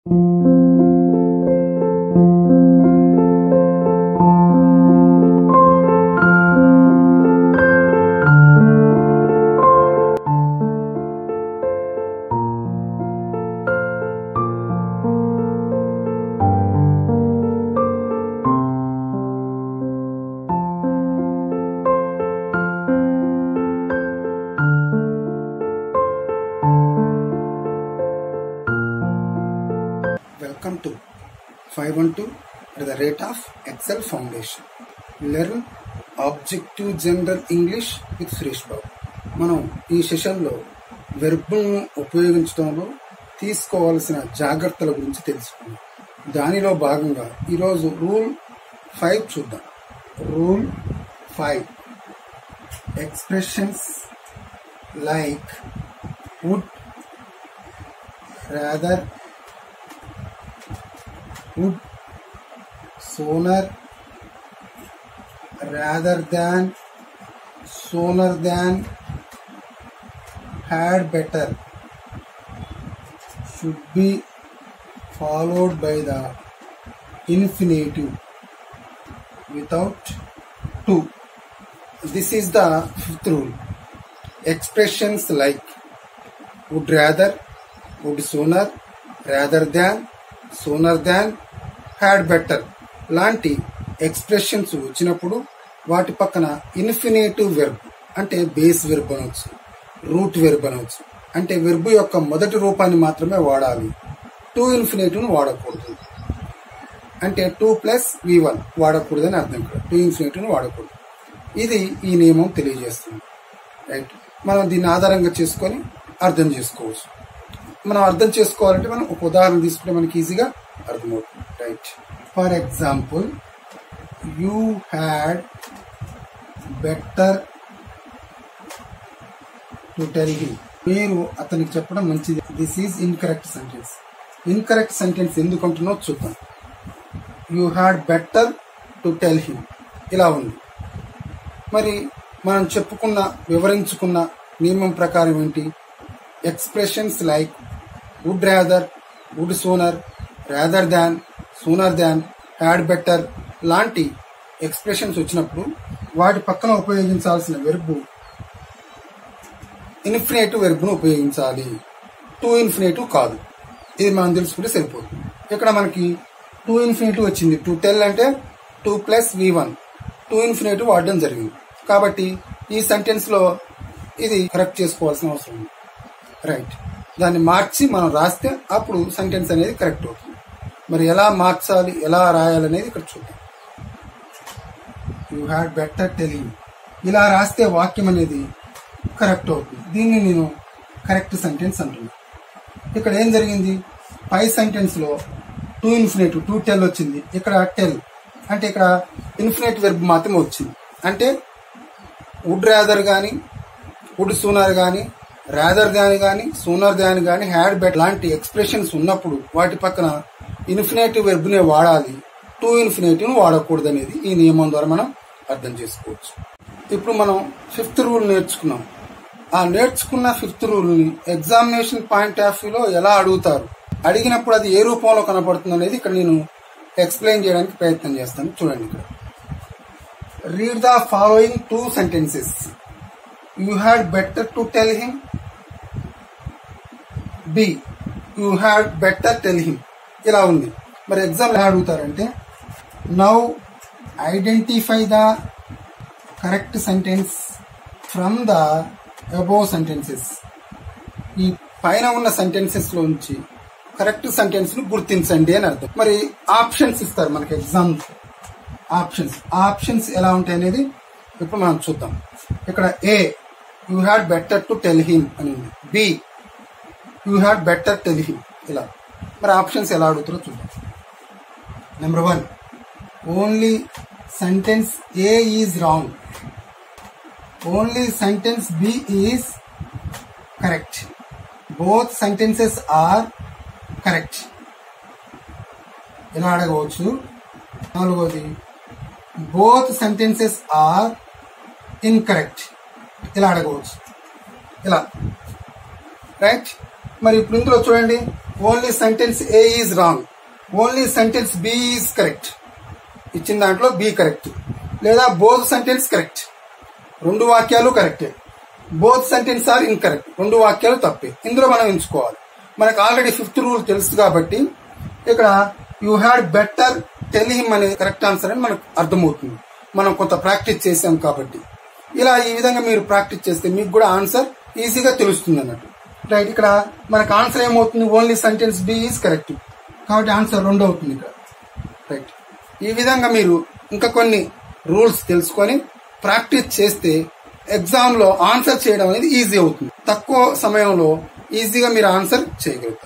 Welcome to 512 at the rate of Excel Foundation. Learn Objective General English with Suresh బాబు మనం ఈ సెషన్లో వెర్బ్ను ఉపయోగించడంలో తీసుకోవాల్సిన జాగ్రత్తల గురించి తెలుసుకుందాం దానిలో భాగంగా ఈరోజు రూల్ ఫైవ్ చూద్దాం rule five expressions like would rather would sooner rather than sooner than had better should be followed by the infinitive without to this is the fifth rule expressions like would rather would sooner rather than sooner than had better లాంటి expressions వచ్చినప్పుడు వాటి పక్కన infinitive verb అంటే base verb అనవచ్చు root verb అనవచ్చు అంటే verb యొక్క మొదటి రూపాన్ని మాత్రమే వాడాలి టూ ఇన్ఫినేటివ్ను వాడకూడదు అంటే టూ ప్లస్ వి వన్ వాడకూడదని అర్థం ఇక్కడ టూ ఇన్ఫినేటివ్ను వాడకూడదు ఇది ఈ నియమం తెలియజేస్తుంది రైట్ మనం దీన్ని ఆధారంగా చేసుకొని అర్థం చేసుకోవచ్చు మనం అర్థం చేసుకోవాలంటే మనం ఒక ఉదాహరణ తీసుకుంటే మనకి ఈజీగా అర్థమవుతుంది right for example you had better to tell him మీరు అతనికి చెప్పడం మంచిది this is incorrect sentence incorrect sentence ఎందుకంటున్నో చూద్దాం యూ had better to tell him ఇలా ఉంది మరి మనం చెప్పుకున్న వివరించుకున్న నియమం ప్రకారం ఏంటి expressions like would rather would sooner rather than sooner than had better లాంటి ఎక్స్ప్రెషన్స్ వచ్చినప్పుడు వాటి పక్కన ఉపయోగించాల్సిన వెర్బు ఇన్ఫినేటివ్ వెర్బ్ను ఉపయోగించాలి టూ ఇన్ఫినేటివ్ కాదు ఇది మనం తెలుసుకుంటే సరిపోతుంది ఇక్కడ మనకి టూ ఇన్ఫినేటివ్ వచ్చింది టూ టెల్ అంటే to plus V one to infinitive వాడడం జరిగింది కాబట్టి ఈ సెంటెన్స్ లో ఇది కరెక్ట్ చేసుకోవాల్సిన అవసరం ఉంది రైట్ దాన్ని మార్చి మనం రాస్తే అప్పుడు సెంటెన్స్ అనేది కరెక్ట్ అవుతుంది మరి ఎలా మార్చాలి ఎలా రాయాలనేది ఇక్కడ చూద్దాం యూ హ్యాడ్ బెటర్ టెలింగ్ ఇలా రాస్తే వాక్యం అనేది కరెక్ట్ అవుతుంది దీన్ని నేను కరెక్ట్ సెంటెన్స్ అంటున్నా ఇక్కడ ఏం జరిగింది పై సెంటెన్స్ లో టూ ఇన్ఫినేటివ్ టూ టెల్ వచ్చింది ఇక్కడ టెల్ అంటే ఇక్కడ ఇన్ఫినేట్ వెర్బ్ మాత్రమే వచ్చింది అంటే వుడ్ రాదర్ కానీ వుడ్ సూనర్ కానీ రాదర్ దాన్ కానీ సూనర్ దాన్ కానీ హ్యాడ్ బెట్ లాంటి ఎక్స్ప్రెషన్స్ ఉన్నప్పుడు వాటి పక్కన ఇన్ఫినేటివ్ వెర్బ్నే వాడాలి టూ ఇన్ఫినేటివ్ వాడకూడదు అనేది ఈ నియమం ద్వారా మనం అర్థం చేసుకోవచ్చు ఇప్పుడు మనం ఫిఫ్త్ రూల్ నేర్చుకున్నాం ఆ నేర్చుకున్న ఫిఫ్త్ రూల్ ని ఎగ్జామినేషన్ పాయింట్ ఆఫ్ వ్యూలో ఎలా అడుగుతారు అడిగినప్పుడు అది ఏ రూపంలో కనపడుతుంది అనేది ఇక్కడ నేను ఎక్స్ప్లెయిన్ చేయడానికి ప్రయత్నం చేస్తాను చూడండి ఇక్కడ read the following two sentences you had better to tell him B you had better tell him ఇలా ఉంది మరి ఎగ్జామ్ ఎలా అడుగుతారంటే now identify the correct sentence from the above sentences ఈ పైన ఉన్న సెంటెన్సెస్ లోంచి కరెక్ట్ సెంటెన్స్ ను గుర్తించండి అని అర్థం మరి ఆప్షన్స్ ఇస్తారు మనకి ఎగ్జామ్ ఆప్షన్స్ ఆప్షన్స్ ఎలా ఉంటాయి అనేది ఇప్పుడు మనం చూద్దాం ఇక్కడ A you had better to tell him అని ఉంది B you had better tell him ఇలా మరి ఆప్షన్స్ ఎలా అడుగుతారో చూద్దాం number one only sentence A is wrong only sentence B is correct both sentences are correct ఎలా అడగవచ్చు నాలుగోది బోత్ సెంటెన్సెస్ ఆర్ ఇన్కరెక్ట్ ఇలా అడగవచ్చు ఇలా రైట్ మరి ఇప్పుడు ఇందులో చూడండి only sentence A is wrong only sentence B is correct ఇచ్చిన దాంట్లో బి కరెక్ట్ లేదా బోత్ సెంటెన్స్ కరెక్ట్ రెండు వాక్యాలు కరెక్టే బోత్ సెంటెన్స్ ఆర్ ఇన్కరెక్ట్ రెండు వాక్యాలు తప్పే ఇందులో మనం ఎంచుకోవాలి మనకు ఆల్రెడీ ఫిఫ్త్ రూల్ తెలుసు కాబట్టి ఇక్కడ you had better tell him అనే కరెక్ట్ ఆన్సర్ అని మనకు అర్థమవుతుంది మనం కొంత ప్రాక్టీస్ చేసాం కాబట్టి ఇలా ఈ విధంగా మీరు ప్రాక్టీస్ చేస్తే మీకు కూడా ఆన్సర్ ఈజీగా తెలుస్తుంది అన్నట్టు రైట్ ఇక్కడ మనకు ఆన్సర్ ఏమవుతుంది only sentence B is correct కాబట్టి ఆన్సర్ రెండు అవుతుంది ఇక్కడ రైట్ ఈ విధంగా మీరు ఇంకా కొన్ని రూల్స్ తెలుసుకొని ప్రాక్టీస్ చేస్తే ఎగ్జామ్ లో ఆన్సర్ చేయడం అనేది ఈజీ అవుతుంది తక్కువ సమయంలో ఈజీగా మీరు ఆన్సర్ చేయగలుగుతారు